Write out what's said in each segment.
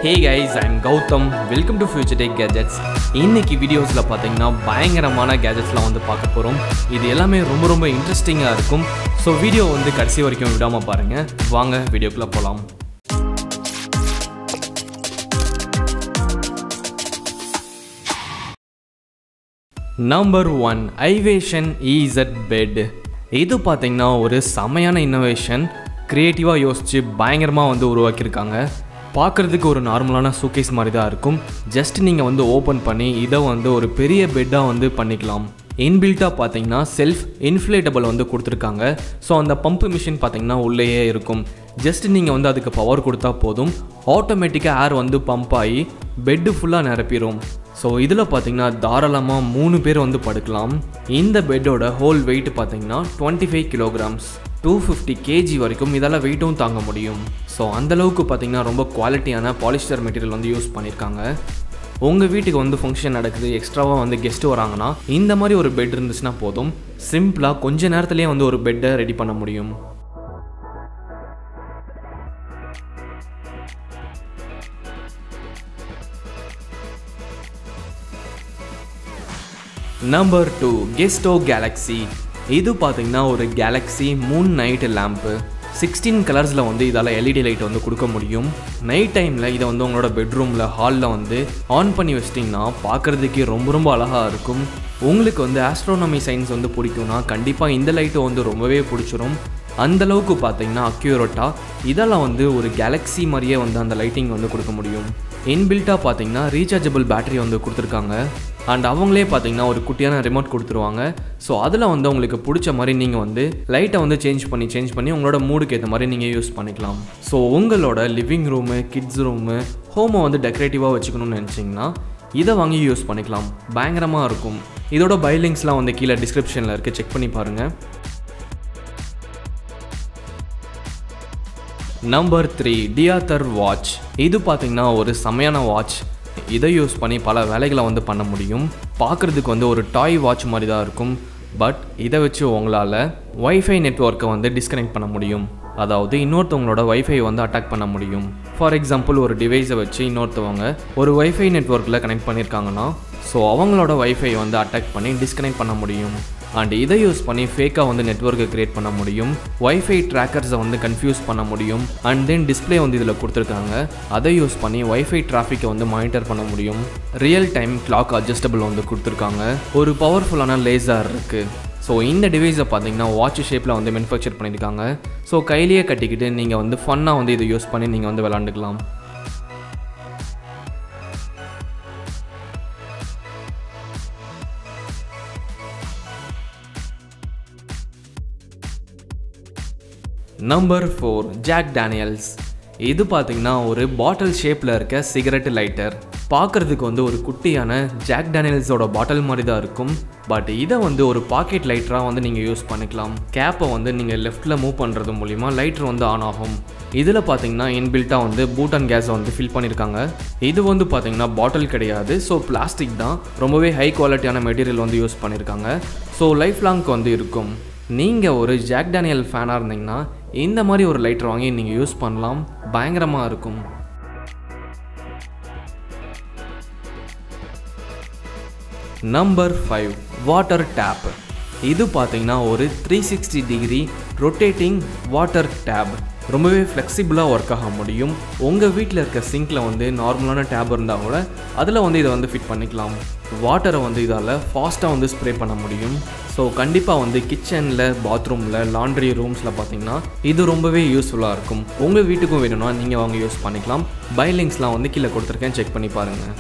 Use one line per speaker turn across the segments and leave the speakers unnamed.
hey guys I'm Gautham welcome to future tech gadgets இன்னைக்கு வீடியோஸில் பார்த்தீங்கன்னா பயங்கரமான கேஜெட்ஸ்லாம் வந்து பார்க்க போகிறோம் இது எல்லாமே ரொம்ப ரொம்ப இன்ட்ரெஸ்டிங்காக இருக்கும் ஸோ வீடியோ வந்து கடைசி வரைக்கும் விடாமல் பாருங்கள் வாங்க வீடியோக்குள்ளே போகலாம் நம்பர் ஒன் ஐவேஷன் இசட் பெட் இது பார்த்தீங்கன்னா ஒரு செமையான இன்னோவேஷன் க்ரியேட்டிவாக யோசித்து பயங்கரமாக வந்து உருவாக்கியிருக்காங்க பார்க்குறதுக்கு ஒரு நார்மலான சூக்கேஸ் மாதிரி தான் இருக்கும் ஜஸ்ட் நீங்கள் வந்து ஓப்பன் பண்ணி இதை வந்து ஒரு பெரிய பெட்டாக வந்து பண்ணிக்கலாம் இன்பில்ட்டாக பார்த்தீங்கன்னா செல்ஃப் இன்ஃப்ளேட்டபிள் வந்து கொடுத்துருக்காங்க ஸோ அந்த பம்ப் மிஷின் பார்த்தீங்கன்னா உள்ளேயே இருக்கும் ஜஸ்ட் நீங்கள் வந்து அதுக்கு பவர் கொடுத்தா போதும் ஆட்டோமேட்டிக்காக ஏர் வந்து பம்ப் ஆகி பெட்டு ஃபுல்லாக நிரப்பிடும் ஸோ இதில் பார்த்தீங்கன்னா தாராளமாக மூணு பேர் வந்து படுக்கலாம் இந்த பெட்டோட ஹோல் வெயிட் பார்த்தீங்கன்னா twenty five kilograms to fifty KG வரைக்கும் இதெல்லாம் வெயிட்டும் தாங்க முடியும் ஸோ அந்தளவுக்கு பார்த்தீங்கன்னா ரொம்ப குவாலிட்டியான பாலிஸ்டர் மெட்டீரியல் வந்து யூஸ் பண்ணியிருக்காங்க உங்கள் வீட்டுக்கு வந்து ஃபங்க்ஷன் நடக்குது எக்ஸ்ட்ராவாக வந்து கெஸ்ட்டு வராங்கன்னா இந்த மாதிரி ஒரு பெட் இருந்துச்சுன்னா போதும் சிம்பிளாக கொஞ்ச நேரத்துலேயே வந்து ஒரு பெட்டை ரெடி பண்ண முடியும் நம்பர் டூ கெஸ்டோ கேலக்ஸி இது பார்த்தீங்கன்னா ஒரு galaxy moon night lamp sixteen கலர்ஸில் வந்து இதால் எல்இடி லைட் வந்து கொடுக்க முடியும் நைட் டைமில் இதை வந்து உங்களோட பெட்ரூமில் ஹாலில் வந்து ஆன் பண்ணி வச்சிட்டிங்கன்னா பார்க்குறதுக்கே ரொம்ப ரொம்ப அழகாக இருக்கும் உங்களுக்கு வந்து ஆஸ்ட்ரோனமி சயின்ஸ் வந்து பிடிக்கும்னா கண்டிப்பாக இந்த லைட்டு வந்து ரொம்பவே பிடிச்சிரும் அந்தளவுக்கு பார்த்தீங்கன்னா அக்யூரேட்டாக இதெல்லாம் வந்து ஒரு கேலக்ஸி மாதிரியே வந்து அந்த லைட்டிங் வந்து கொடுக்க முடியும் இன்பில்ட்டாக பார்த்தீங்கன்னா ரீசார்ஜபிள் பேட்டரி வந்து கொடுத்துருக்காங்க அண்ட் அவங்களே பார்த்தீங்கன்னா ஒரு குட்டியான ரிமோட் கொடுத்துருவாங்க ஸோ அதில் வந்து உங்களுக்கு பிடிச்ச மாதிரி நீங்கள் வந்து லைட்டை வந்து சேஞ்ச் பண்ணி சேஞ்ச் பண்ணி உங்களோட மூடுக்கு ஏற்ற மாதிரி நீங்கள் யூஸ் பண்ணிக்கலாம் ஸோ உங்களோட லிவிங் ரூமு கிட்ஸ் ரூமு ஹோமை வந்து டெக்கரேட்டிவாக வச்சுக்கணும்னு நினச்சிங்கன்னா இதை வாங்கி யூஸ் பண்ணிக்கலாம் பயங்கரமாக இருக்கும் இதோட பைலிங்ஸ்லாம் வந்து கீழே டிஸ்கிரிப்ஷனில் இருக்குது செக் பண்ணி பாருங்கள் நம்பர் த்ரீ டியாத்தர் வாட்ச் இது பார்த்தீங்கன்னா ஒரு செமையான வாட்ச் இதை யூஸ் பண்ணி பல வேலைகளை வந்து பண்ண முடியும் பார்க்குறதுக்கு வந்து ஒரு டாய் வாட்ச் மாதிரி தான் இருக்கும் பட் இதை வச்சு உங்களால் ஒய்ஃபை நெட்ஒர்க்கை வந்து டிஸ்கனெக்ட் பண்ண முடியும் அதாவது இன்னொருத்தவங்களோட ஒய்ஃபை வந்து அட்டாக் பண்ண முடியும் ஃபார் எக்ஸாம்பிள் ஒரு டிவைஸை வச்சு இன்னொருத்தவங்க ஒரு ஒய்ஃபை நெட்ஒர்க்கில் கனெக்ட் பண்ணியிருக்காங்கன்னா ஸோ அவங்களோட ஒய்ஃபை வந்து அட்டாக் பண்ணி டிஸ்கனெக்ட் பண்ண முடியும் அண்ட் இதை யூஸ் பண்ணி ஃபேக்காக வந்து நெட்ஒர்க்கை க்ரியேட் பண்ண முடியும் ஒய்ஃபை ட்ராக்கர்ஸை வந்து கன்ஃபியூஸ் பண்ண முடியும் அண்ட் தென் டிஸ்பிளே வந்து இதில் கொடுத்துருக்காங்க அதை யூஸ் பண்ணி ஒய்ஃபை டிராஃபிக்கை வந்து மானிட்டர் பண்ண முடியும் ரியல் டைம் கிளாக் அட்ஜஸ்டபிள் வந்து கொடுத்துருக்காங்க ஒரு பவர்ஃபுல்லான லேசர் இருக்குது ஸோ இந்த டிவைஸை பார்த்தீங்கன்னா வாட்ச் ஷேப்பில் வந்து மேனுஃபேக்சர் பண்ணியிருக்காங்க ஸோ கையிலேயே கட்டிக்கிட்டு நீங்கள் வந்து ஃபன்னாக வந்து இதை யூஸ் பண்ணி நீங்கள் வந்து விளாண்டுக்கலாம் நம்பர் ஃபோர் ஜாக் டேனியல்ஸ் இது பார்த்தீங்கன்னா ஒரு பாட்டில் ஷேப்பில் இருக்க சிகரெட் லைட்டர் பார்க்குறதுக்கு வந்து ஒரு குட்டியான ஜாக் டேனியல்ஸோட பாட்டில் மாதிரி தான் இருக்கும் பட் இதை வந்து ஒரு பாக்கெட் லைட்டராக வந்து நீங்கள் யூஸ் பண்ணிக்கலாம் கேப்பை வந்து நீங்கள் லெஃப்ட்டில் மூவ் பண்ணுறது மூலிமா லைட்டர் வந்து ஆன் ஆகும் இதில் பார்த்தீங்கன்னா இன்பில்ட்டாக வந்து பூட்டான் கேஸை வந்து ஃபில் பண்ணியிருக்காங்க இது வந்து பார்த்தீங்கன்னா பாட்டில் கிடையாது ஸோ பிளாஸ்டிக் தான் ரொம்பவே ஹை குவாலிட்டியான மெட்டீரியல் வந்து யூஸ் பண்ணியிருக்காங்க ஸோ லைஃப் லாங்க்கு வந்து இருக்கும் நீங்கள் ஒரு ஜாக் டேனியல் ஃபேனாக இருந்தீங்கன்னா இந்த மாதிரி ஒரு லைட்டர் வாங்கி நீங்கள் யூஸ் பண்ணலாம் பயங்கரமாக இருக்கும் நம்பர் ஃபைவ் வாட்டர் டேப் இது பார்த்தீங்கன்னா ஒரு three sixty degree rotating water tap ரொம்பவே ஃப்ளெக்சிபிளாக ஒர்க் ஆக முடியும் உங்கள் வீட்டில் இருக்க சிங்கில் வந்து நார்மலான டேப் இருந்தால் கூட அதில் வந்து இதை வந்து ஃபிட் பண்ணிக்கலாம் வாட்டரை வந்து இதால் ஃபாஸ்ட்டாக வந்து ஸ்ப்ரே பண்ண முடியும் ஸோ கண்டிப்பாக வந்து கிச்சனில் பாத்ரூமில் லாண்ட்ரி ரூம்ஸில் பார்த்தீங்கன்னா இது ரொம்பவே யூஸ்ஃபுல்லாக இருக்கும் உங்கள் வீட்டுக்கும் வேணும்னா நீங்கள் வாங்க யூஸ் பண்ணிக்கலாம் பைலிங்ஸ்லாம் வந்து கீழே கொடுத்துருக்கேன் செக் பண்ணி பாருங்கள்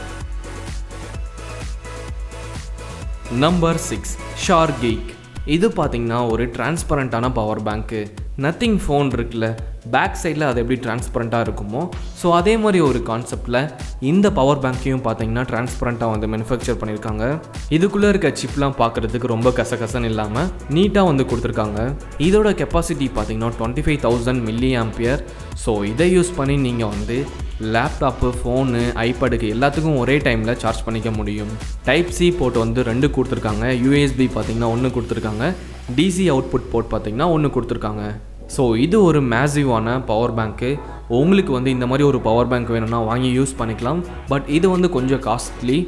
நம்பர் சிக்ஸ் ஷார் கீக் இது பார்த்தீங்கன்னா ஒரு டிரான்ஸ்பரண்ட்டான பவர் பேங்க்கு நத்திங் ஃபோன் இருக்குல்ல பேக் சைடில் அது எப்படி டிரான்ஸ்பரண்ட்டாக இருக்குமோ ஸோ அதே மாதிரி ஒரு கான்செப்டில் இந்த பவர் பேங்க்கையும் பார்த்தீங்கன்னா டிரான்ஸ்பரண்ட்டாக வந்து மேனுஃபேக்சர் பண்ணியிருக்காங்க இதுக்குள்ளே இருக்க சிப்லாம் பார்க்குறதுக்கு ரொம்ப கசகசன்னு இல்லாமல் நீட்டாக வந்து கொடுத்துருக்காங்க இதோட கெப்பாசிட்டி பார்த்தீங்கன்னா twenty five thousand milli ampere so இதை யூஸ் பண்ணி நீங்கள் வந்து லேப்டாப்பு ஃபோனு ஐபேடுக்கு எல்லாத்துக்கும் ஒரே டைமில் சார்ஜ் பண்ணிக்க முடியும் டைப் சி போர்ட் வந்து ரெண்டு கொடுத்துருக்காங்க யூஎஸ்பி பார்த்தீங்கன்னா ஒன்று கொடுத்துருக்காங்க டிசி அவுட்புட் போர்ட் பார்த்தீங்கன்னா ஒன்று கொடுத்துருக்காங்க ஸோ இது ஒரு மேசிவான பவர் பேங்க்கு உங்களுக்கு வந்து இந்த மாதிரி ஒரு பவர் பேங்க் வேணும்னா வாங்கி யூஸ் பண்ணிக்கலாம் பட் இது வந்து கொஞ்சம் காஸ்ட்லி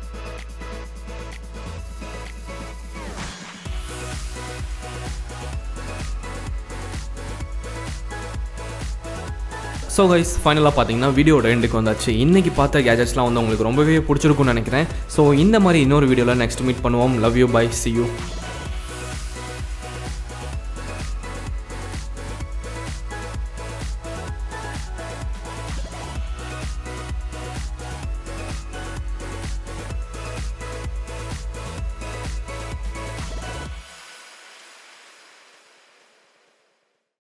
ஸோ கைஸ் ஃபைனலாக பார்த்தீங்கன்னா வீடியோட எண்டுக்கு வந்தாச்சு இன்றைக்கி பார்த்த கேஜெட்ஸ்லாம் வந்து உங்களுக்கு ரொம்பவே பிடிச்சிருக்கும்னு நினைக்கிறேன் ஸோ இந்த மாதிரி இன்னொரு வீடியோவில் நெக்ஸ்ட் மீட் பண்ணுவோம் love you bye see you